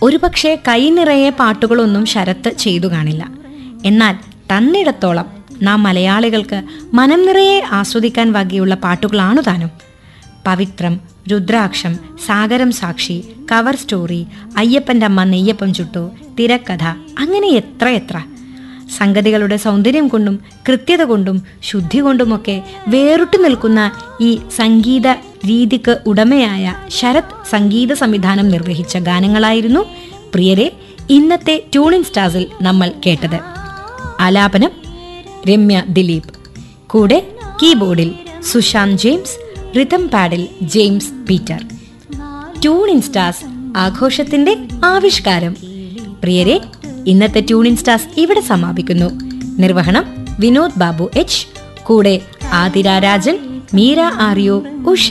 ഒരുപക്ഷെ കൈ നിറയെ പാട്ടുകളൊന്നും ശരത്ത് ചെയ്തു കാണില്ല എന്നാൽ തന്നിടത്തോളം നാം മലയാളികൾക്ക് മനം നിറയെ ആസ്വദിക്കാൻ വകയുള്ള പാട്ടുകളാണു താനും പവിത്രം രുദ്രാക്ഷം സാഗരം സാക്ഷി കവർ സ്റ്റോറി അയ്യപ്പൻ്റെ അമ്മ നെയ്യപ്പം ചുട്ടു തിരക്കഥ അങ്ങനെ എത്ര എത്ര സംഗതികളുടെ സൗന്ദര്യം കൊണ്ടും കൃത്യത കൊണ്ടും ശുദ്ധി കൊണ്ടുമൊക്കെ വേറിട്ടു നിൽക്കുന്ന ഈ സംഗീത രീതിക്ക് ഉടമയായ ശരത് സംഗീത സംവിധാനം നിർവഹിച്ച ഗാനങ്ങളായിരുന്നു പ്രിയരെ ഇന്നത്തെ ട്യൂണിംഗ് സ്റ്റാർസിൽ നമ്മൾ കേട്ടത് ആലാപനം രമ്യ ദിലീപ് കൂടെ കീബോർഡിൽ സുശാന്ത് ജെയിംസ് റിതം പാഡിൽ ജെയിംസ് പീറ്റർ ട്യൂണിൻ സ്റ്റാർസ് ആഘോഷത്തിന്റെ ആവിഷ്കാരം പ്രിയരെ ഇന്നത്തെ ട്യൂണിൻ സ്റ്റാർസ് ഇവിടെ സമാപിക്കുന്നു നിർവഹണം വിനോദ് ബാബു എച്ച് കൂടെ ആതിര രാജൻ മീര ആർയോ ഉഷ